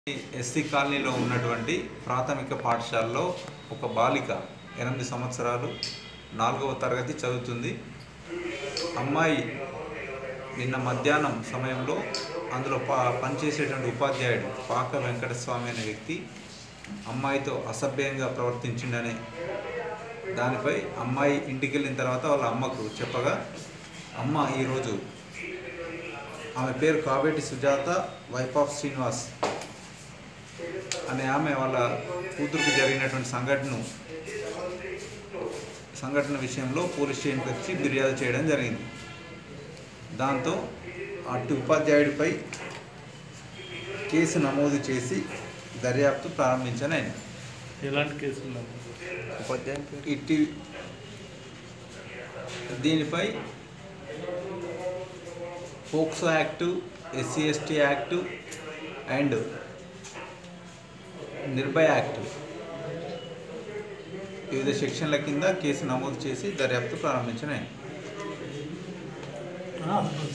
SC కాలనీలో ఉన్నటువంటి ప్రాథమిక పాఠశాలలో ఒక బాలిక ఎనిమిది సంవత్సరాలు నాలుగవ తరగతి చదువుతుంది అమ్మాయి నిన్న మధ్యాహ్నం సమయంలో అందులో పా పనిచేసేటువంటి ఉపాధ్యాయుడు పాక వెంకటస్వామి అనే వ్యక్తి అమ్మాయితో అసభ్యంగా ప్రవర్తించిండనే దానిపై అమ్మాయి ఇంటికి వెళ్ళిన తర్వాత వాళ్ళ అమ్మకు చెప్పగా అమ్మ ఈరోజు ఆమె పేరు కావేటి సుజాత వైఫ్ ఆఫ్ శ్రీనివాస్ అనే ఆమె వాళ్ళ కూతురుకు జరిగినటువంటి సంఘటనను సంఘటన విషయంలో పోలీస్ స్టేషన్కి వచ్చి ఫిర్యాదు చేయడం జరిగింది దాంతో అటు ఉపాధ్యాయుడిపై కేసు నమోదు చేసి దర్యాప్తు ప్రారంభించాను ఆయన ఎలాంటి కేసులు నమోదు? ఉపాధ్యాయుని పేరు ఇట్టి దీనిపై POCSO act SC ST act and Nirbhaya act వివిధ సెక్షన్ల కింద కేసు నమోదు చేసి దర్యాప్తు ప్రారంభించిన ఆయన